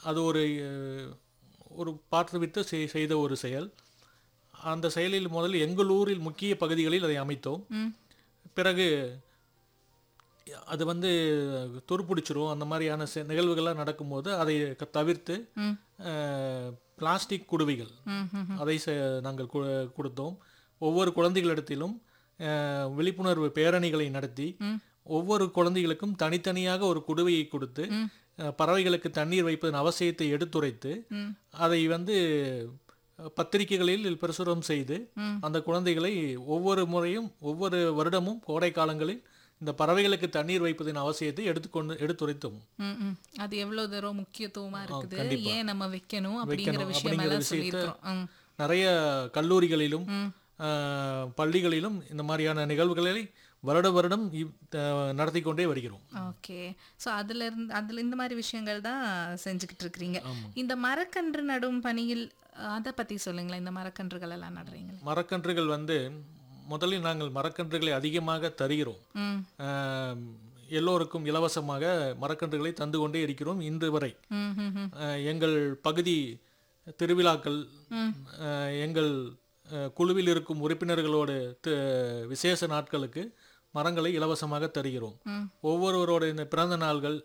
அது ஒரு அஹ், ஒரு பாற்றுவித்து செய் செய்த ஒரு செயல் அந்த செயலில் முதலில் எங்கள் ஊரில் முக்கிய பகுதிகளில் அதை அமைத்தோம் ம் பிறகு அது வந்து துருப்பிடிச்சிரும் அந்த மாதிரியான செ- நிகழ்வுகள்லாம் நடக்கும்போது அதை க- தவிர்த்து ம் அஹ், பிளாஸ்டிக் குடுவைகள் ம் ம் அதை செ- நாங்கள் கு- கொடுத்தோம் ஒவ்வொரு குழந்தைகளிடத்திலும் அஹ், விழிப்புணர்வு பேரணிகளை நடத்தி ம். ஒவ்வொரு குழந்தைகளுக்கும் தனித்தனியாக ஒரு குடுவையை கொடுத்து ம். அஹ், பறவைகளுக்கு தண்ணீர் வைப்பதன் அவசியத்தை எடுத்துரைத்து ம் அதை வந்து அஹ், பத்திரிகைகளில் பிரசுரம் செய்து ம். அந்த குழந்தைகளை ஒவ்வொரு முறையும் ஒவ்வொரு வருடமும் கோடை காலங்களில் இந்த பறவைகளுக்கு தண்ணீர் வைப்பதின் அவசியத்தை எடுத்துக்கொண்டு எடுத்துரைத்தோம் ம், ம். அது எவ்வளவு தூரம் முக்கியத்துவமா இருக்குது கண்டிப்பா. ஏன் நம்ம வைக்கணும் அப்படிங்கிற வைக்கணும் விஷயம் அப்படிங்கிற எல்லாம் விஷயத்த சொல்லியிருக்கிறோம் ம், நிறைய கல்லூரிகளிலும் ம். அஹ், பள்ளிகளிலும் இந்த மாதிரியான நிகழ்வுகளை வருட வருடம் இவ்- அஹ், நடத்தி கொண்டே வருகிறோம் ஓகே ஸோ அதுல இருந்து அதுல இந்த மாதிரி விஷயங்கள் தான் செஞ்சுக்கிட்டு இருக்கிறீங்க இந்த மரக்கன்று நடும் பணியில் அஹ், அதை பத்தி சொல்லுங்களேன் இந்த மரக்கன்றுகள் எல்லாம் நடுறீங்களே மரக்கன்றுகள் வந்து முதலில் நாங்கள் மரக்கன்றுகளை அதிகமாக தருகிறோம் ம் அஹ், எல்லோருக்கும் இலவசமாக மரக்கன்றுகளை தந்து கொண்டே இருக்கிறோம் இன்று வரை ம் ம் ம் அஹ், எங்கள் பகுதி திருவிழாக்கள் அஹ், எங்கள் அஹ், குழுவில் இருக்கும் உறுப்பினர்களோடு தி- விசேஷ நாட்களுக்கு மரங்களை இலவசமாக தருகிறோம் ம். ஒவ்வொருவரோட இந்த பிறந்த நாள்கள்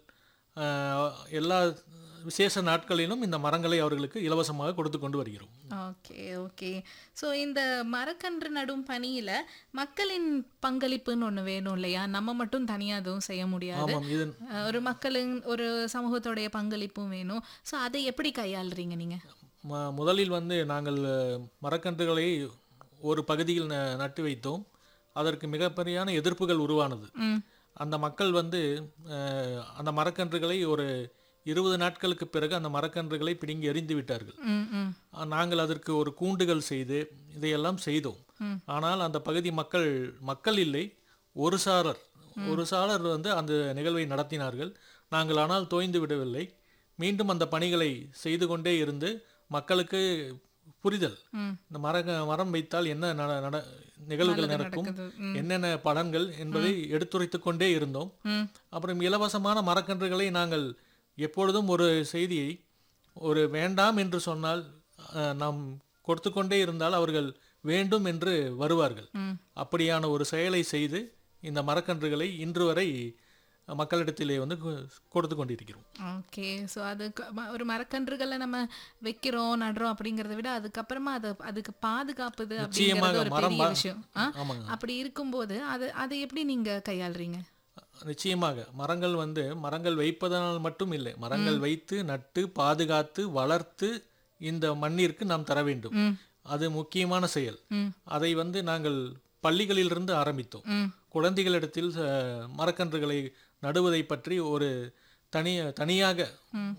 அஹ், எல்லா விசேஷ நாட்களிலும் இந்த மரங்களை அவர்களுக்கு இலவசமாக கொடுத்து கொண்டு வருகிறோம் ஓகே ஓகே ஸோ இந்த மரக்கன்று நடும் பணியில மக்களின் பங்களிப்புன்னு ஒண்ணு வேணும் இல்லையா நம்ம மட்டும் தனியா எதுவும் செய்ய முடியாது ஆமாம் இது அஹ், ஒரு மக்களின் ஒரு சமூகத்தோடைய பங்களிப்பும் வேணும் ஸோ அதை எப்படி கையாளுறீங்க நீங்க ம- முதலில் வந்து நாங்கள் அஹ், மரக்கன்றுகளை ஒரு பகுதியில் ந- நட்டு வைத்தோம் அதற்கு மிகப்பெரியான எதிர்ப்புகள் உருவானது ம் அந்த மக்கள் வந்து அஹ், அந்த மரக்கன்றுகளை ஒரு இருபது நாட்களுக்கு பிறகு அந்த மரக்கன்றுகளை பிடுங்கி எறிந்து விட்டார்கள் ம் ம் அஹ், நாங்கள் அதற்கு ஒரு கூண்டுகள் செய்து இதையெல்லாம் செய்தோம் ம். ஆனால் அந்த பகுதி மக்கள் மக்கள் இல்லை ஒரு சாரர் ஒரு சாரர் வந்து அந்த நிகழ்வை நடத்தினார்கள் நாங்கள் ஆனால் தோய்ந்து விடவில்லை மீண்டும் அந்த பணிகளை செய்து கொண்டே இருந்து மக்களுக்கு புரிதல் ம். இந்த மர மரம் வைத்தால் என்ன நட- நட நிகழ்வுகள் நல்லது நடக்கும் நடக்குது. ம். என்னென்ன பலன்கள் என்பதை எடுத்துரைத்துக் கொண்டே இருந்தோம் ம் அப்புறம் இலவசமான மரக்கன்றுகளை நாங்கள் எப்பொழுதும் ஒரு செய்தியை ஒரு வேண்டாம் என்று சொன்னால் அஹ், நாம் கொடுத்து கொண்டே இருந்தால் அவர்கள் வேண்டும் என்று வருவார்கள் ம் அப்படியான ஒரு செயலை செய்து இந்த மரக்கன்றுகளை இன்று வரை மக்களிடத்திலே வந்து கொ- கொடுத்து கொண்டிருக்கிறோம் ஓகே ஸோ அது க- ம- ஒரு மரக்கன்றுகளை நம்ம வைக்கிறோம் நடுறோம் அப்படிங்கறத விட அதுக்கப்புறமா அதை அதுக்கு பாதுகாப்புது அப்படிங்கிறது நிச்சயமாக ஒரு மரம் பெரிய வ- விஷயம் ஆ? ஆமாங்க அப்படி இருக்கும்போது அது அதை எப்படி நீங்க கையாளுறீங்க நிச்சயமாக மரங்கள் வந்து மரங்கள் வைப்பதனால் மட்டும் இல்லை மரங்கள் வைத்து நட்டு பாதுகாத்து வளர்த்து இந்த மண்ணிற்கு நாம் தர வேண்டும் ம் அது முக்கியமான செயல் ம் அதை வந்து நாங்கள் பள்ளிகளிலிருந்து ஆரம்பித்தோம் ம் குழந்தைகளிடத்தில் அஹ், மரக்கன்றுகளை நடுவதை பற்றி ஒரு தனி தனியாக ம்.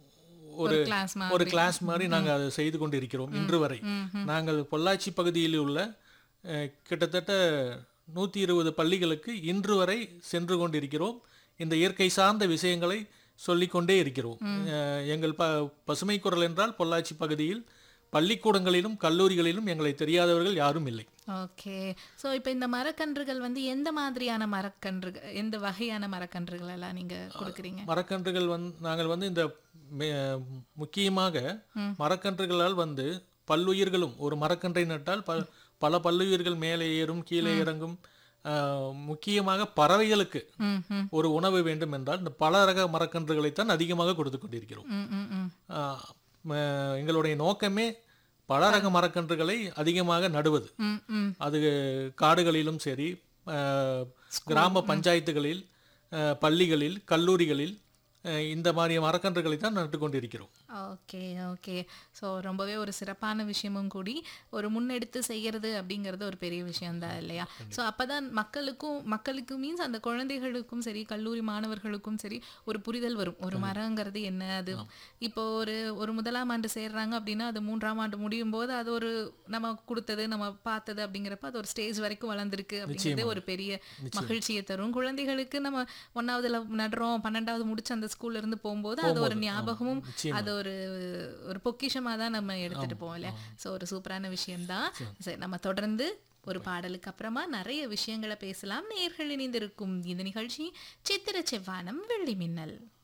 ஒரு கிளாஸ் ஒரு கிளாஸ் மாதிரி நாங்கள் அதை செய்து கொண்டிருக்கிறோம் இன்று வரை ம் நாங்கள் பொள்ளாச்சி பகுதியில் உள்ள அஹ், கிட்டத்தட்ட நூற்றி இருபது பள்ளிகளுக்கு இன்று வரை சென்று கொண்டிருக்கிறோம் இந்த இயற்கை சார்ந்த விஷயங்களை சொல்லிக்கொண்டே இருக்கிறோம் அஹ், எங்கள் ப பசுமை குரல் என்றால் பொள்ளாச்சி பகுதியில் பள்ளிக்கூடங்களிலும் கல்லூரிகளிலும் எங்களை தெரியாதவர்கள் யாரும் இல்லை ஓகே ஸோ இப்போ இந்த மரக்கன்றுகள் வந்து எந்த மாதிரியான மரக்கன்றுகள் எந்த வகையான மரக்கன்றுகள் எல்லாம் நீங்க கொடுக்குறீங்க மரக்கன்றுகள் வந்து நாங்கள் வந்து இந்த மே- முக்கியமாக மரக்கன்றுகளால் வந்து பல்லுயிர்களும் ஒரு மரக்கன்றை நட்டால் ப பல பல்லுயிர்கள் மேலே ஏறும் கீழே இறங்கும் ஆஹ், முக்கியமாக பறவைகளுக்கு ம் ம் ஒரு உணவு வேண்டும் என்றால் இந்த பல ரக மரக்கன்றுகளைத்தான் அதிகமாக கொடுத்து கொண்டிருக்கிறோம் ம் ம் ம் ஆஹ், ம- எங்களுடைய நோக்கமே பல ரக மரக்கன்றுகளை அதிகமாக நடுவது ம் ம் அது காடுகளிலும் சரி அஹ், கிராம பஞ்சாயத்துகளில் அஹ், பள்ளிகளில் கல்லூரிகளில் அஹ், இந்த மாதிரி மரக்கன்றுகளை தான் நட்டு கொண்டிருக்கிறோம் ஓகே ஓகே ஸோ ரொம்பவே ஒரு சிறப்பான விஷயமும் கூடி ஒரு முன்னெடுத்து செய்கிறது அப்படிங்கிறது ஒரு பெரிய விஷயம்தான் இல்லையா ஸோ அப்பதான் மக்களுக்கும் மக்களுக்கு மீன்ஸ் அந்த குழந்தைகளுக்கும் சரி கல்லூரி மாணவர்களுக்கும் சரி ஒரு புரிதல் வரும் ஒரு மரங்கிறது என்ன அது இப்போ ஒரு ஒரு முதலாம் ஆண்டு சேர்றாங்க அப்படின்னா அது மூன்றாம் ஆண்டு முடியும் போது அது ஒரு நம்ம கொடுத்தது நம்ம பார்த்தது அப்படிங்கிறப்ப அது ஒரு ஸ்டேஜ் வரைக்கும் வளர்ந்துருக்கு அப்படிங்கிறது ஒரு பெரிய மகிழ்ச்சியை தரும் குழந்தைகளுக்கு நம்ம ஒன்னாவதுல நடுறோம் பன்னெண்டாவது முடிச்சு அந்த ஸ்கூல்ல இருந்து போகும்போது அது ஒரு ஞாபகமும் அது ஒரு ஒரு பொக்கிஷமா தான் நம்ம எடுத்துட்டு போவோம் இல்லையா ஸோ ஒரு சூப்பரான விஷயம்தான் சரி நம்ம தொடர்ந்து ஒரு பாடலுக்கு அப்புறமா நிறைய விஷயங்களை பேசலாம் நேர்கள் இணைந்திருக்கும் இந்த நிகழ்ச்சி சித்திர செவ்வானம் வெள்ளி மின்னல்